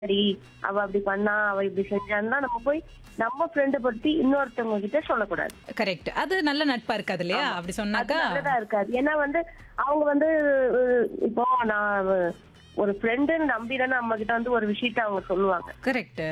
சரி அவ அப்படி பண்ணா அவ இப்படி செஞ்சான்னா நம்ம போய் நம்ம ஃப்ரெண்ட பத்தி இன்னொருத்தவங்க கிட்ட சொல்லக்கூடாது கரெக்ட் அது நல்ல நட்பா இருக்காது இல்லையா அப்படி அது சொன்னாக்கா நல்லதா இருக்காது ஏன்னா வந்து அவங்க வந்து அஹ், இப்போ நான் அஹ், ஒரு ஃப்ரெண்டுன்னு நம்பி தானே நம்ம கிட்ட வந்து ஒரு விஷயத்த அவங்க சொல்லுவாங்க கரெக்ட்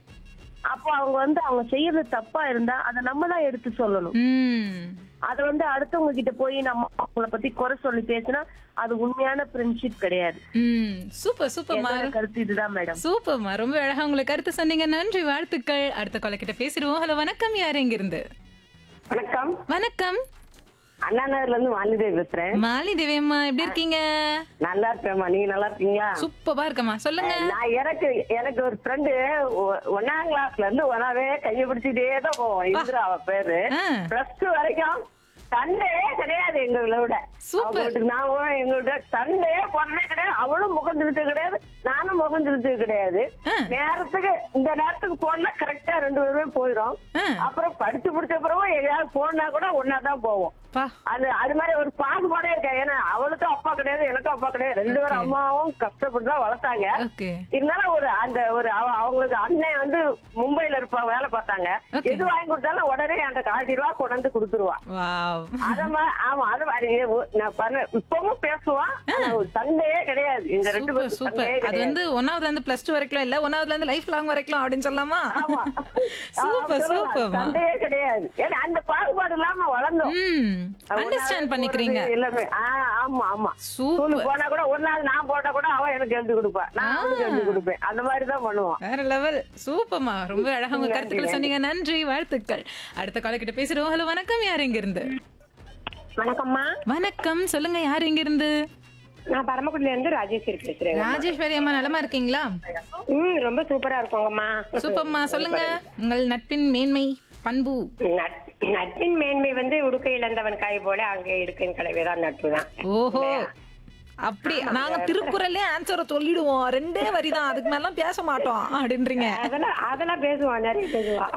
அப்போ அவங்க வந்து அவங்க செய்யறது தப்பா இருந்தா அதை நம்ம தான் எடுத்து சொல்லணும் ம் அதை வந்து அடுத்தவங்க கிட்ட போய் நம்ம அவங்கள பத்தி குறை சொல்லி பேசினா அது உண்மையான ஃப்ரெண்ட்ஷிப் கிடையாது ம் சூப்பர் சூப்பர்மா என்னோட கருத்து இதுதான் மேடம் சூப்பர்மா ரொம்ப அழகா உங்களுக்கு கருத்து சொன்னீங்க நன்றி வாழ்த்துக்கள் அடுத்த கொலை கிட்ட பேசிடுவோம் ஹலோ வணக்கம் யார் எங்க இருந்து வணக்கம் வணக்கம் அண்ணா நகர்ல இருந்து வாலிதேவி பேசுறேன் மாலி தேவியம்மா எப்படி இருக்கீங்க நல்லா இருக்கேம்மா நீங்க நல்லா இருக்கீங்களா சூப்பரா இருக்கம்மா சொல்லுங்க நான் எனக்கு எனக்கு ஒரு ஃப்ரெண்டு ஒன்னாம் கிளாஸ்ல இருந்து ஒன்னாவே கையை பிடிச்சிட்டே தான் போவோம் இந்திரா அவ பேரு ஆ. பிளஸ் டூ வரைக்கும் சண்டே கிடையாது எங்களை விட Super. அவங்க வீட்டுக்கு நான் எங்கள்கிட்ட சண்டே போனதே கிடையாது அவளும் முகம் திருத்தது கிடையாது நானும் முகம் திருத்தது கிடையாது ஆ. நேரத்துக்கு இந்த நேரத்துக்கு போனா கரெக்டா ரெண்டு பேருமே போயிடும் ஆ. அப்புறம் படிச்சு பிடிச்ச பிறகு எங்கேயாவது போனா கூட ஒன்னா தான் போவோம் பா அது அது மாதிரி ஒரு பாகுபாடே இருக்கா ஏன்னா அவளுக்கும் அப்பா கிடையாது எனக்கும் அப்பா கிடையாது ரெண்டு பேரும் அம்மாவும் கஷ்டப்பட்டு தான் வளர்த்தாங்க ஓகே இருந்தாலும் ஒரு அந்த ஒரு அவ- அவங்களுக்கு அண்ணன் வந்து மும்பைல இருப்பாங்க வேலை பார்த்தாங்க Okay. எது வாங்கி கொடுத்தாலும் உடனே அந்த காய்ச்சி ரூபா கொண்டு வந்து கொடுத்துருவா வாவ் அத மாதிரி ஆமா அது மாதிரி நான் பண்ண இப்பவும் பேசுவான் ஆனா ஒரு சண்டையே கிடையாது இந்த ரெண்டு சூப்பர் பேரும் சூப்பர் சண்டையே அது கிடையாது வந்து ஒன்னாவதுல இருந்து பிளஸ் டூ வரைக்கும் இல்ல ஒன்னாவதுல இருந்து லைஃப் லாங் வரைக்கும் அப்படின்னு சொல்லலாமா ஆமா சூப்பர் ஆ, சொல்லலாம். சூப்பர்மா சண்டையே கிடையாது ஏன்னா அந்த பாகுபாடு இல்லாம வளர்ந்தோம் ம் ஒண்ணாவது அண்டர்ஸ்டாண்ட் பண்ணிக்கிறீங்க போறது எல்லாமே ஆ, ஆமா ஆமா சூப்பர் ஸ்கூலுக்கு போனா கூட ஒரு நாள் நான் போட்டா கூட அவன் எனக்கு எழுதி கொடுப்பா நான் அவனுக்கு எழுதி கொடுப்பேன் அந்த மாதிரி தான் பண்ணுவான் வேற லெவல் சூப்பர்மா ரொம்ப அழகா உங்க நன்றி, கருத்துக்களை நன்றி. சொன்னீங்க நன்றி வாழ்த்துக்கள் அடுத்த கால கிட்ட பேசுறோம் ஹலோ வணக்கம் யார் எங்க இருந்து வணக்கம்மா வணக்கம் சொல்லுங்க யார் எங்க இருந்து நான் பரமக்குடில இருந்து ராஜேஸ்வரி பேசுறேன் ராஜேஸ்வரி அம்மா நலமா இருக்கீங்களா ம் ரொம்ப சூப்பரா இருக்கோங்கம்மா சூப்பர்மா சொல்லுங்க உங்கள் நட்பின் மேன்மை பண்பு நட்- நட்பின் மேன்மை வந்து உடுக்கை இழந்தவன் காய் போல அங்கே இடுக்கின் கலவை தான் நட்பு தான் ஓஹோ அப்படி நாங்க திருக்குறளே ஆன்சரை சொல்லிடுவோம் ரெண்டே வரி தான் அதுக்கு மேலாம் பேச மாட்டோம் அப்படின்றீங்க அதெல்லாம் அதெல்லாம் பேசுவான் நிறைய பேசுவான்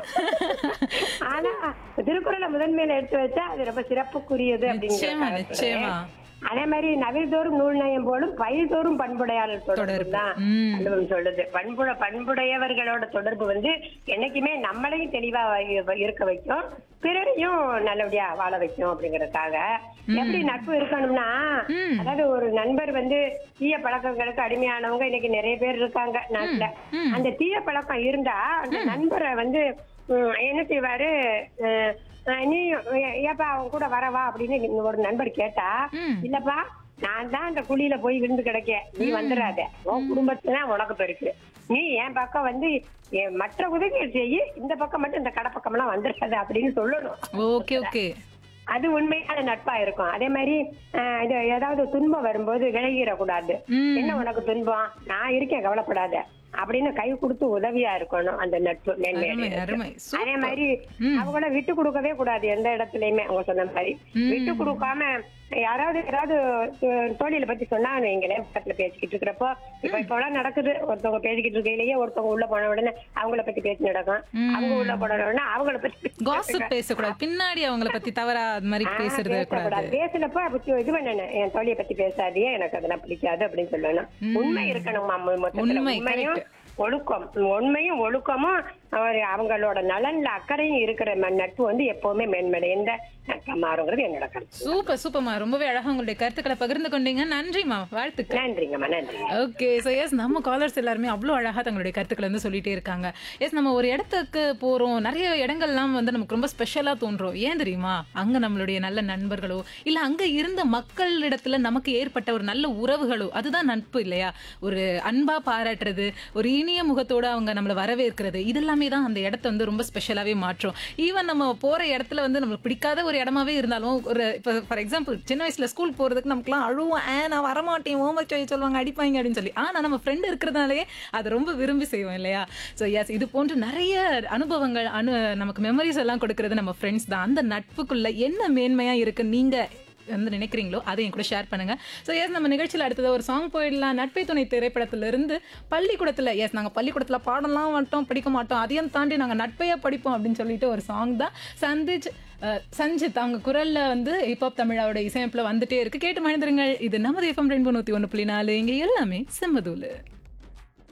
ஆனா திருக்குறளை முதன்மையில எடுத்து வச்சா அது ரொம்ப சிறப்புக்குரியது நிச்சயமா அப்படிங்கிற நிச்சயமா அதே மாதிரி நவில்தோறும் நூல் நயம் போலும் பயில்தோறும் பண்புடையாளர் தொடர்பு தொடர்பு. தான் ம். அனுபவம் சொல்லுது பண்புட பண்புடையவர்களோட தொடர்பு வந்து என்னைக்குமே நம்மளையும் தெளிவா வை- இருக்க வைக்கும் பிறரையும் நல்லபடியா வாழ வைக்கும் அப்படிங்கறதுக்காக எப்படி நட்பு இருக்கணும்னா ம். அதாவது ஒரு நண்பர் வந்து தீய பழக்கங்களுக்கு அடிமையானவங்க இன்னைக்கு நிறைய பேர் இருக்காங்க நாட்டுல ம். அந்த தீய பழக்கம் இருந்தா அந்த நண்பரை வந்து ம், என்ன செய்வாரு அஹ், அஹ், நீ ஏ- ஏப்பா அவன் கூட வரவா அப்படின்னு நீங்க ஒரு நண்பர் கேட்டா ம். இல்லப்பா நான் தான் அந்த குழியில போய் விழுந்து கிடக்க நீ வந்துடாத உன் குடும்பத்துல உனக்கு பெருக்கு நீ என் பக்கம் வந்து என் மற்ற உதவிகள் செய்யி இந்த பக்கம் மட்டும் இந்த கடை பக்கம் எல்லாம் வந்துடாத அப்படின்னு சொல்லணும் ஓகே ஓகே அது உண்மையான நட்பா இருக்கும் அதே மாதிரி அஹ், இது ஏதாவது துன்பம் வரும்போது விலகிடக்கூடாது ம். என்ன உனக்கு துன்பம் நான் இருக்கேன் கவலைப்படாத அப்படின்னு கை கொடுத்து உதவியா இருக்கணும் அந்த நட்பு மேன்மை அருமை அடையறதுக்கு. அருமை அதே சூப்பர் மாதிரி ம். அவங்கள விட்டு கொடுக்கவே கூடாது எந்த இடத்துலயுமே அவங்க சொன்ன மாதிரி ம். விட்டு கொடுக்காம யாராவது யாராவது அஹ், தோழியில பத்தி சொன்னாங்க நீங்களே பக்கத்துல பேசிக்கிட்டு இருக்கிறப்போ இப்ப இப்ப எல்லாம் நடக்குது ஒருத்தவங்க பேசிக்கிட்டு இருக்கையிலேயே ஒருத்தவங்க உள்ள போன உடனே அவங்கள பத்தி பேசி நடக்கும் ம். அவங்க உள்ள போன உடனே அவங்கள பத்தி காசிப் பேசக்கூடாது பின்னாடி அவங்கள பத்தி தவறா அது மாதிரி ஆ, பேசுறது கூடாது பேசக்கூடாது. பேசுனப்ப அப்ப இது பண்ணணும் என் தோழியை பத்தி பேசாதே எனக்கு அதெல்லாம் பிடிக்காது அப்படின்னு சொல்லணும் ம். உண்மை இருக்கணுமா மொ- மொத்தத்துல உண்மை, உண்மையும் correct. ஒழுக்கம் உண்மையும் ஒழுக்கமும் அவர் அவங்களோட நலன்ல அக்கறையும் இருக்கிற ம- நட்பு வந்து எப்பவுமே மேன்மடைந்த நட்பா மாறுங்கிறது என்னோட கருத்து சூப்பர் சூப்பர்மா ரொம்பவே அழகா உங்களுடைய கருத்துக்களை பகிர்ந்து கொண்டீங்க நன்றிமா வாழ்த்துக்கள் நன்றிங்கம்மா நன்றி ஓகே ஸோ எஸ் நம்ம காலர்ஸ் எல்லாருமே அவ்வளோ அழகாக தங்களுடைய கருத்துக்களை வந்து சொல்லிட்டே இருக்காங்க எஸ் நம்ம ஒரு இடத்துக்கு போகிறோம் நிறைய இடங்கள்லாம் வந்து நமக்கு ரொம்ப ஸ்பெஷலாக தோன்றும் ஏன் தெரியுமா அங்கே நம்மளுடைய நல்ல நண்பர்களோ இல்லை அங்கே இருந்த மக்களிடத்துல நமக்கு ஏற்பட்ட ஒரு நல்ல உறவுகளோ அதுதான் நட்பு இல்லையா ஒரு அன்பா பாராட்டுறது ஒரு இனிய முகத்தோட அவங்க நம்மளை வரவேற்கிறது இதெல்லாமே தான் அந்த இடத்த வந்து ரொம்ப ஸ்பெஷலாகவே மாற்றும் ஈவன் நம்ம போகிற இடத்துல வந்து நம்மளுக்கு பிடிக்காத ஒரு இடமாவே இருந்தாலும் ஒரு இப்போ ஃபார் எக்ஸாம்பிள் சின்ன வயசுல ஸ்கூல் போகிறதுக்கு நமக்குலாம் அழுவோம் ஏ நான் வரமாட்டேன் ஹோம்ஒர்க் செய்ய சொல்லுவாங்க அடிப்பாங்க அப்படின்னு சொல்லி ஆனால் நம்ம ஃப்ரெண்டு இருக்கிறதுனாலே அதை ரொம்ப விரும்பி செய்வோம் இல்லையா ஸோ எஸ் இது போன்று நிறைய அனுபவங்கள் அனு நமக்கு மெமரிஸ் எல்லாம் கொடுக்கறது நம்ம ஃப்ரெண்ட்ஸ் தான் அந்த நட்புக்குள்ள என்ன மேன்மையாக இருக்கு நீங்கள் வந்து நினைக்கிறீங்களோ அதை என் கூட ஷேர் பண்ணுங்க ஸோ எஸ் நம்ம நிகழ்ச்சியில் அடுத்தது ஒரு சாங் போயிடலாம் நட்பை துணை திரைப்படத்திலிருந்து பள்ளிக்கூடத்தில் எஸ் நாங்கள் பள்ளிக்கூடத்தில் பாடலாம் மட்டும் படிக்க மாட்டோம் அதையும் தாண்டி நாங்கள் நட்பையே படிப்போம் அப்படின்னு சொல்லிட்டு ஒரு சாங் தான் சந்திச் அஹ், சஞ்சித் அவங்க குரல்ல வந்து ஹிப்ஹாப் தமிழாவோட இசையமைப்பில் வந்துட்டே இருக்கு கேட்டு மனிதருங்கள் இது நமது எஃப்எம் ரெண்டு நூற்றி ஒன்று புள்ளி நாலு இங்கே எல்லாமே செம்மதூலு